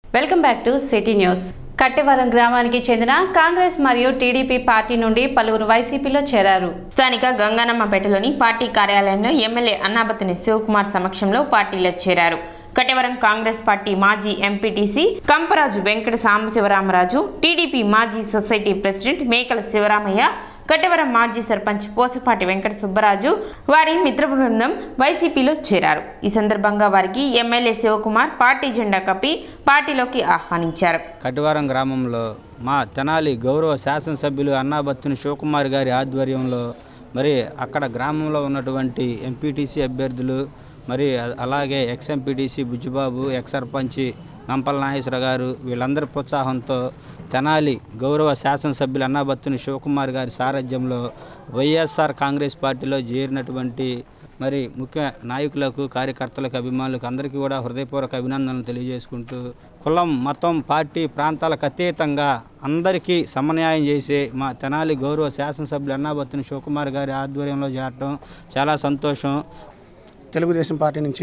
welcome back to city news Kattevaram గ్రామానికి చెందిన కాంగ్రెస్ మరియు టీడీపీ పార్టీ నుండి పలువురు వైసీపీలో చేరారు స్థానిక గంగానమ్మపేటలోని పార్టీ కార్యాలయంలో ఎమ్మెల్యే అన్నాబతిని శివకుమార్ సమక్షంలో పార్టీలో చేరారు కటవరం కాంగ్రెస్ పార్టీ మాజీ ఎంపీటీసీ కంపరాజు వెంకట సాంబశివరామరాజు టీడీపీ మాజీ సొసైటీ ప్రెసిడెంట్ మేకల శివరామయ్య కటవరం మాజీ సర్పంచ్ పోసపాటి వెంకట సుబ్బరాజు వారి మిత్ర బృందం వైసీపీలో చేరారు ఈ సందర్భంగా వారికి ఎమ్మెల్యే శివకుమార్ పార్టీ జెండా కప్పి పార్టీలోకి ఆహ్వానించారు కటివారం గ్రామంలో మా తెనాలి గౌరవ శాసనసభ్యులు అన్నాబత్తుని శివకుమార్ గారి ఆధ్వర్యంలో మరి అక్కడ గ్రామంలో ఉన్నటువంటి ఎంపీటీసీ అభ్యర్థులు మరి అ- అలాగే ex MPTC Bujjibabu ex sarpanch Gampala Nageswara garu వీళ్ళందరి ప్రోత్సాహంతో తెనాలి గౌరవ శాసనసభ్యులు అన్నాబత్తుని శివకుమార్ గారి సారథ్యంలో వైఎస్ఆర్ కాంగ్రెస్ పార్టీలో చేరినటువంటి మరి ముఖ్య నాయకులకు కార్యకర్తలకు అభిమానులకు అందరికీ కూడా హృదయపూర్వక అభినందనలు తెలియజేసుకుంటూ కులం మతం పార్టీ ప్రాంతాలకు అతీతంగా అందరికీ సమన్యాయం చేసే మా తెనాలి గౌరవ శాసనసభ్యులు అన్నాబత్తుని శివకుమార్ గారి ఆధ్వర్యంలో చేరటం చాలా సంతోషం తెలుగుదేశం పార్టీ నుంచి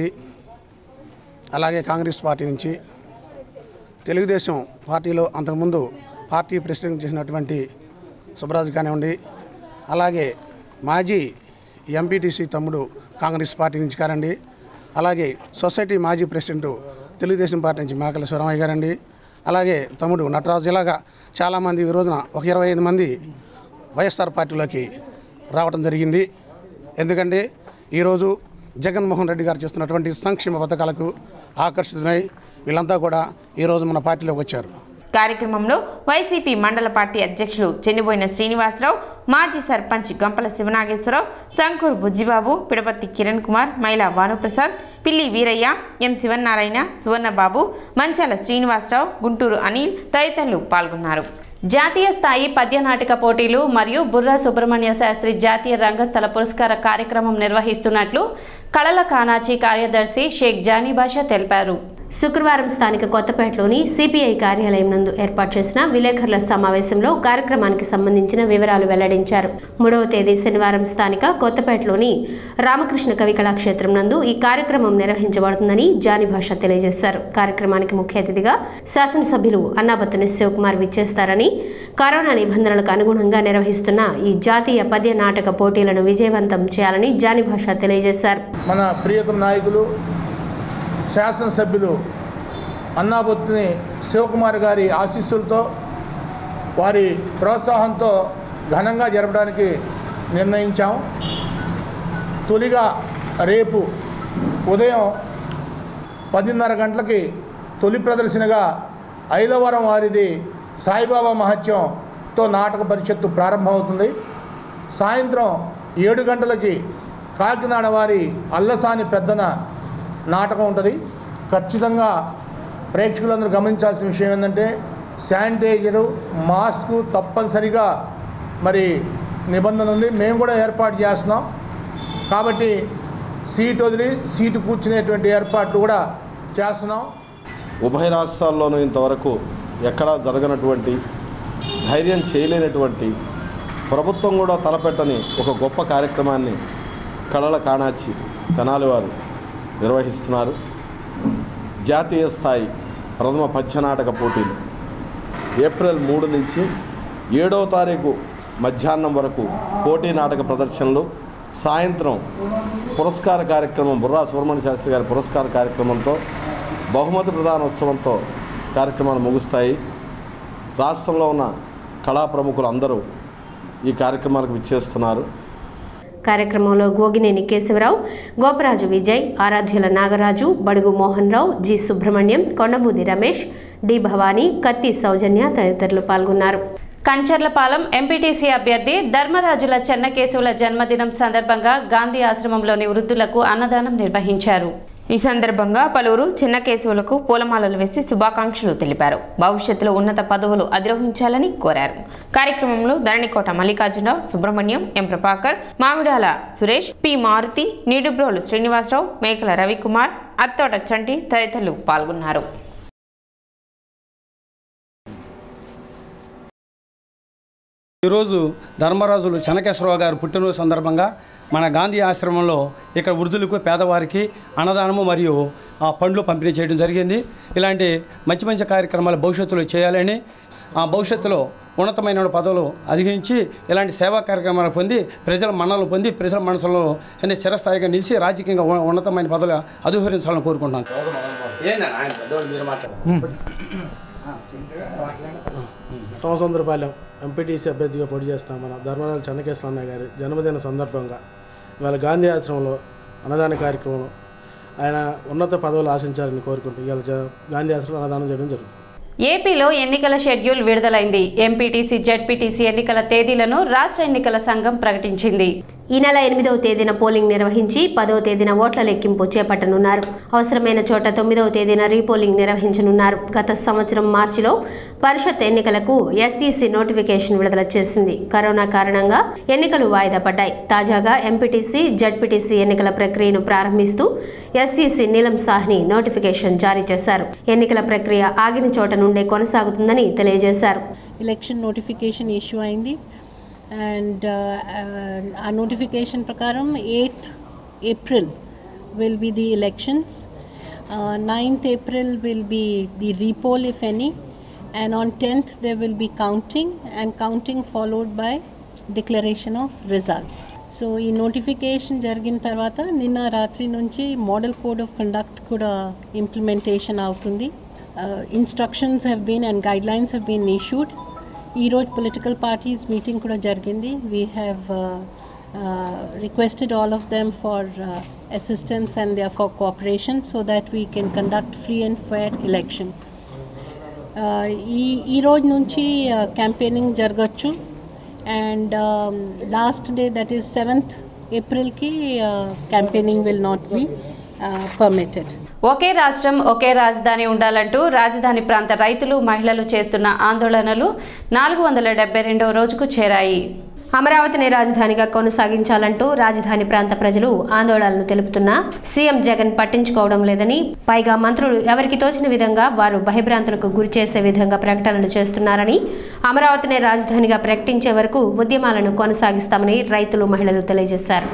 అలాగే కాంగ్రెస్ పార్టీ నుంచి తెలుగుదేశం పార్టీలో అంతకుముందు పార్టీ ప్రెసిడెంట్ చేసినటువంటి సుబ్బరాజు కానివ్వండి అలాగే మాజీ ఎంపీటీసీ తమ్ముడు కాంగ్రెస్ పార్టీ నుంచి కారండి అలాగే సొసైటీ మాజీ ప్రెసిడెంట్ తెలుగుదేశం పార్టీ నుంచి మేకల శివరామయ్య గారండి అలాగే తమ్ముడు నటరాజు ఇలాగా చాలామంది ఈ రోజున ఒక ఇరవై ఐదు మంది వైఎస్ఆర్ పార్టీలోకి రావడం జరిగింది ఎందుకంటే ఈరోజు జగన్మోహన్ రెడ్డి గారు చేస్తున్నటువంటి సంక్షేమ పథకాలకు ఆకర్షితులై వీళ్ళంతా కూడా ఈరోజు మన పార్టీలోకి వచ్చారు కార్యక్రమంలో వైసీపీ మండల పార్టీ అధ్యక్షులు చెన్నిబోయిన శ్రీనివాసరావు మాజీ సర్పంచ్ గంపల శివనాగేశ్వరరావు శంకూర్ బుజ్జిబాబు పిడపత్తి కిరణ్ కుమార్ మైలా భానుప్రసాద్ పిల్లి వీరయ్య ఎం శివనారాయణ సువర్ణబాబు మంచాల శ్రీనివాసరావు గుంటూరు అనిల్ తదితరులు పాల్గొన్నారు జాతీయ స్థాయి పద్య నాటక పోటీలు మరియు బుర్రా సుబ్రహ్మణ్య శాస్త్రి జాతీయ రంగస్థల పురస్కార కార్యక్రమం నిర్వహిస్తున్నట్లు కళల కానాచి కార్యదర్శి షేక్ జానీ బాషా తెలిపారు శుక్రవారం స్థానిక కొత్తపేటలోని సిపిఐ కార్యాలయం నందు ఏర్పాటు చేసిన విలేకరుల సమావేశంలో కార్యక్రమానికి సంబంధించిన వివరాలు వెల్లడించారు మూడవ తేదీ శనివారం స్థానిక కొత్తపేటలోని రామకృష్ణ కవి కళాక్షేత్రం నందు ఈ కార్యక్రమం నిర్వహించబడుతుందని జాని భాష తెలియజేశారు కార్యక్రమానికి ముఖ్య అతిథిగా శాసనసభ్యులు అన్నాబత్తుని శివకుమార్ విచ్చేస్తారని కరోనా నిబంధనలకు అనుగుణంగా నిర్వహిస్తున్న ఈ జాతీయ పద్య నాటక పోటీలను విజయవంతం చేయాలని జాని భాష తెలియజేశారు మన ప్రియతమ నాయకులు శాసనసభ్యులు అన్నాబొత్తిని శివకుమార్ గారి ఆశీస్సులతో వారి ప్రోత్సాహంతో ఘనంగా జరపడానికి నిర్ణయించాం తొలిగా రేపు ఉదయం పదిన్నర గంటలకి తొలి ప్రదర్శనగా ఐదవరం వారిది సాయిబాబా మహత్యంతో నాటక పరిషత్తు ప్రారంభమవుతుంది సాయంత్రం ఏడు గంటలకి కాకినాడ వారి అల్లసాని పెద్దన నాటకం ఉంటుంది ఖచ్చితంగా ప్రేక్షకులందరూ గమనించాల్సిన విషయం ఏంటంటే శానిటైజరు మాస్కు తప్పనిసరిగా మరి నిబంధన ఉంది మేము కూడా ఏర్పాటు చేస్తున్నాం కాబట్టి సీట్ వదిలి సీటు కూర్చునేటువంటి ఏర్పాట్లు కూడా చేస్తున్నాం ఉభయ రాష్ట్రాల్లోనూ ఇంతవరకు ఎక్కడా జరగనటువంటి ధైర్యం చేయలేనటువంటి ప్రభుత్వం కూడా తలపెట్టని ఒక గొప్ప కార్యక్రమాన్ని కళల కాణాచి తెనాలి వారు నిర్వహిస్తున్నారు జాతీయ స్థాయి ప్రథమ పద్యనాటక పోటీలు ఏప్రిల్ మూడు నుంచి ఏడవ తారీఖు మధ్యాహ్నం వరకు పోటీ నాటక ప్రదర్శనలు సాయంత్రం పురస్కార కార్యక్రమం బుర్రా సుబ్రహ్మణ్య శాస్త్రి గారి పురస్కార కార్యక్రమంతో బహుమతి ప్రధానోత్సవంతో కార్యక్రమాలు ముగుస్తాయి రాష్ట్రంలో ఉన్న కళా ప్రముఖులు అందరూ ఈ కార్యక్రమాలకు విచ్చేస్తున్నారు కార్యక్రమంలో గోగినేని కేశవరావు గోపరాజు విజయ్ ఆరాధ్యుల నాగరాజు బడుగు మోహన్ రావు జి సుబ్రహ్మణ్యం కొండమూది రమేష్ డి భవానీ కత్తి సౌజన్య తదితరులు పాల్గొన్నారు కంచర్లపాలెం ఎంపీటీసీ అభ్యర్థి ధర్మరాజుల చెన్నకేశవుల జన్మదినం సందర్భంగా గాంధీ ఆశ్రమంలోని వృద్ధులకు అన్నదానం నిర్వహించారు ఈ సందర్భంగా పలువురు చిన్న కేసువులకు పూలమాలలు వేసి శుభాకాంక్షలు తెలిపారు భవిష్యత్తులో ఉన్నత పదవులు అధిరోహించాలని కోరారు కార్యక్రమంలో ధరణికోట మల్లికార్జునరావు సుబ్రహ్మణ్యం ఎం ప్రభాకర్ మామిడాల సురేష్ పి మారుతి నీడుబ్రోలు శ్రీనివాసరావు మేకల రవికుమార్ అత్తోట చంటి తదితరులు పాల్గొన్నారు ఈరోజు ధర్మరాజులు చెనకేశ్వరరావు గారు పుట్టినరోజు సందర్భంగా మన గాంధీ ఆశ్రమంలో ఇక్కడ వృద్ధులకు పేదవారికి అన్నదానము మరియు ఆ, పండ్లు పంపిణీ చేయడం జరిగింది ఇలాంటి మంచి మంచి కార్యక్రమాలు భవిష్యత్తులో చేయాలని ఆ భవిష్యత్తులో ఉన్నతమైన పదవులు అధిగమించి ఇలాంటి సేవా కార్యక్రమాలు పొంది ప్రజల మన్నలు పొంది ప్రజల మనసులో అనే చిరస్థాయిగా నిలిచి రాజకీయంగా ఉన్న- ఉన్నతమైన పదవులు అధిహరించాలని కోరుకుంటున్నాను సోమసుందరపాలెం ఎంపీటీసీ అభ్యర్థిగా పోటీ చేస్తున్నాం మన ధర్మరాజు చెన్నకేశ్వర అన్నయ్య గారి జన్మదిన సందర్భంగా ఇవాళ గాంధీ ఆశ్రమంలో అన్నదాన కార్యక్రమం ఆయన ఉన్నత పదవులు ఆశించాలని కోరుకుంటూ ఇవాళ జ- గాంధీ ఆశ్రమంలో అన్నదానం చేయడం జరుగుతుంది ఏపీలో ఎన్నికల షెడ్యూల్ విడుదలైంది ఎంపీటీసీ జడ్పీటీసీ ఎన్నికల తేదీలను రాష్ట్ర ఎన్నికల సంఘం ప్రకటించింది ఈ నెల ఎనిమిదవ తేదీన పోలింగ్ నిర్వహించి పదవ తేదీన ఓట్ల లెక్కింపు చేపట్టనున్నారు అవసరమైన చోట తొమ్మిదవ తేదీన రీపోలింగ్ నిర్వహించనున్నారు గత సంవత్సరం మార్చిలో పరిషత్ ఎన్నికలకు ఎస్ఈసి నోటిఫికేషన్ విడుదల చేసింది కరోనా కారణంగా ఎన్నికలు వాయిదా పడ్డాయి తాజాగా ఎంపీటీసీ జడ్పీటీసీ ఎన్నికల ప్రక్రియను ప్రారంభిస్తూ ఎస్ఈసి నీలం సాహ్ని నోటిఫికేషన్ జారీ చేశారు ఎన్నికల ప్రక్రియ ఆగిన చోట నుండే కొనసాగుతుందని తెలియజేశారు ఎలక్షన్ నోటిఫికేషన్ ఇష్యూ అయింది అండ్ ఆ నోటిఫికేషన్ ప్రకారం eighth April will be the elections ninth April will be the repoll if any and on tenth they will be counting and counting followed by declaration of results so ఈ notification జరిగిన తర్వాత నిన్న రాత్రి నుంచి model code of conduct కూడా implementation అవుతుంది instructions have been and guidelines have been issued ఈరోజు political parties meeting కూడా జరిగింది we have requested all of them for assistance and they for cooperation so that we can conduct free and fair election ఈ ఈ రోజు నుంచి campaigning జరగచ్చు and last day that is seventh ఏప్రిల్కి campaigning will not be permitted ఒకే రాష్ట్రం ఒకే రాజధాని ఉండాలంటూ రాజధాని ప్రాంత రైతులు మహిళలు చేస్తున్న ఆందోళనలు నాలుగు వందల డెబ్బై రెండవ రోజుకు చేరాయి అమరావతిని రాజధానిగా కొనసాగించాలంటూ రాజధాని ప్రాంత ప్రజలు ఆందోళనలు తెలుపుతున్నా సీఎం జగన్ పట్టించుకోవడం లేదని పైగా మంత్రులు ఎవరికి తోచిన విధంగా వారు భయభ్రాంతులకు గురి చేసే విధంగా ప్రకటనలు చేస్తున్నారని అమరావతిని రాజధానిగా ప్రకటించే వరకు ఉద్యమాలను కొనసాగిస్తామని రైతులు మహిళలు తెలియజేశారు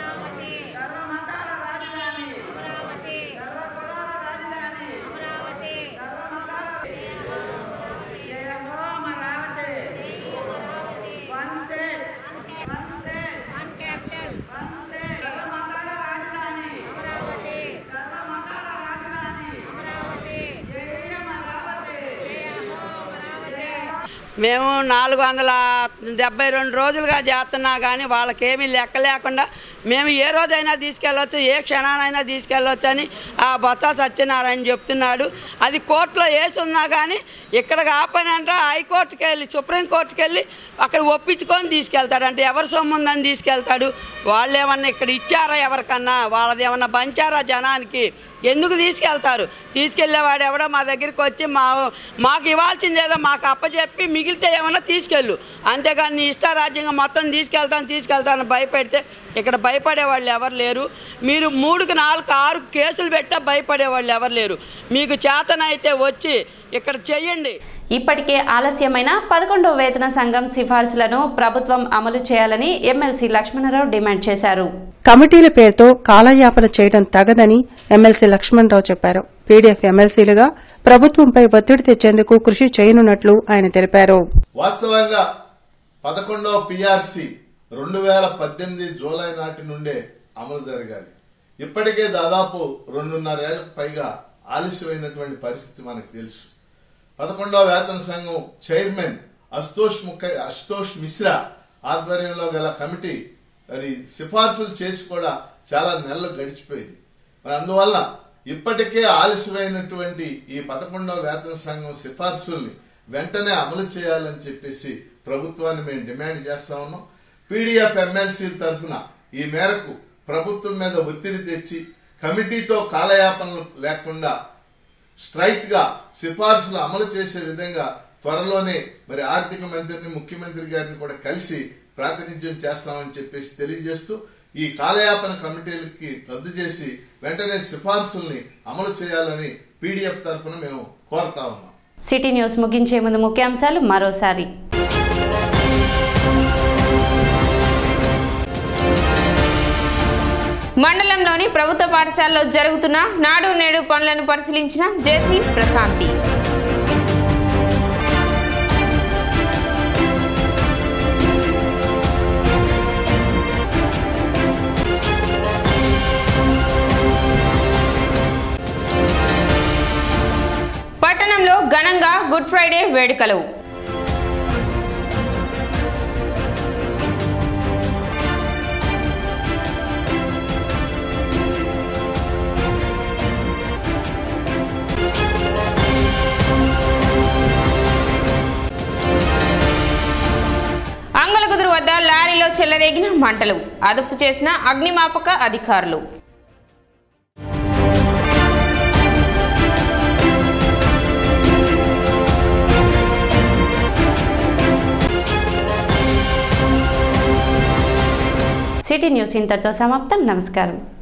మేము నాలుగు వందల డెబ్బై రెండు రోజులుగా చేస్తున్నా కానీ వాళ్ళకేమీ లెక్క లేకుండా మేము ఏ రోజైనా తీసుకెళ్ళొచ్చు ఏ క్షణానైనా తీసుకెళ్ళొచ్చు అని ఆ బొత్స సత్యనారాయణ చెప్తున్నాడు అది కోర్టులో వేసి ఉన్నా కానీ ఇక్కడ కాపనంట హైకోర్టుకి వెళ్ళి సుప్రీంకోర్టుకి వెళ్ళి అక్కడ ఒప్పించుకొని తీసుకెళ్తాడు అంటే ఎవరి సొమ్ము ఉందని తీసుకెళ్తాడు వాళ్ళు ఏమన్నా ఇక్కడ ఇచ్చారా ఎవరికన్నా వాళ్ళది ఏమన్నా పంచారా జనానికి ఎందుకు తీసుకెళ్తారు తీసుకెళ్ళేవాడు ఎవడో మా దగ్గరికి వచ్చి మా మాకు ఇవ్వాల్సింది ఏదో మాకు అప్పచెప్పి మిగిలితే ఏమన్నా తీసుకెళ్ళు అంతేగాని నీ ఇష్టారాజ్యంగా మొత్తం తీసుకెళ్తాను తీసుకెళ్తాను భయపెడితే ఇక్కడ భయపడే వాళ్ళు ఎవరు లేరు మీరు మూడుకి నాలుగు ఆరు కేసులు పెట్టా భయపడే వాళ్ళు ఎవరు లేరు మీకు చేతనైతే వచ్చి ఇక్కడ చెయ్యండి ఇప్పటికే ఆలస్యమైన పదకొండవ వేతన సంఘం సిఫార్సులను ప్రభుత్వం అమలు చేయాలని ఎమ్మెల్సీ లక్ష్మణరావు డిమాండ్ చేశారు కమిటీల పేరుతో కాలయాపన చేయడం తగదని ఎమ్మెల్సీ లక్ష్మణరావు చెప్పారు పీడీఎఫ్ ఎమ్మెల్సీలుగా ప్రభుత్వంపై ఒత్తిడి తెచ్చేందుకు కృషి చేయనున్నట్లు ఆయన తెలిపారు వాస్తవంగా పదకొండవ పిఆర్సి రెండు వేల పద్దెనిమిది జూలై నాటి నుండే అమలు జరగాలి ఇప్పటికే దాదాపు రెండున్నరేళ్లకు పైగా ఆలస్యమైనటువంటి పరిస్థితి మనకు తెలుసు పదకొండవ వేతన సంఘం చైర్మన్ అస్తోష్ ముఖ అస్తోష్ మిశ్రా ఆధ్వర్యంలో గల కమిటీ మరి సిఫార్సులు చేసి కూడా చాలా నెలలు గడిచిపోయింది మరి అందువల్ల ఇప్పటికే ఆలస్యమైనటువంటి ఈ పదకొండవ వేతన సంఘం సిఫార్సుల్ని వెంటనే అమలు చేయాలని చెప్పేసి ప్రభుత్వాన్ని మేము డిమాండ్ చేస్తా ఉన్నాం పీడీఎఫ్ ఎమ్మెల్సీ తరఫున ఈ మేరకు ప్రభుత్వం మీద ఒత్తిడి తెచ్చి కమిటీతో కాలయాపనలు లేకుండా స్ట్రైట్ గా సిఫార్సులు అమలు చేసే విధంగా త్వరలోనే మరి ఆర్థిక మంత్రిని ముఖ్యమంత్రి గారిని కూడా కలిసి ప్రాతినిధ్యం చేస్తామని చెప్పేసి తెలియజేస్తూ ఈ కాలయాపన కమిటీలకి రద్దు చేసి వెంటనే సిఫార్సుల్ని అమలు చేయాలని పీడీఎఫ్ తరఫున మేము కోరుతా ఉన్నాం సిటీ న్యూస్ ముగించే ముందు ముఖ్యాంశాలు మరోసారి మండలంలోని ప్రభుత్వ పాఠశాలలో జరుగుతున్న నాడు నేడు పనులను పరిశీలించిన జేసీ ప్రశాంతి పట్టణంలో ఘనంగా గుడ్ ఫ్రైడే వేడుకలు అంగలగుదురు వద్ద లారీలో చెలరేగిన మంటలు అదుపు చేసిన అగ్నిమాపక అధికారులు సిటీ న్యూస్ ఇంతతో సమాప్తం నమస్కారం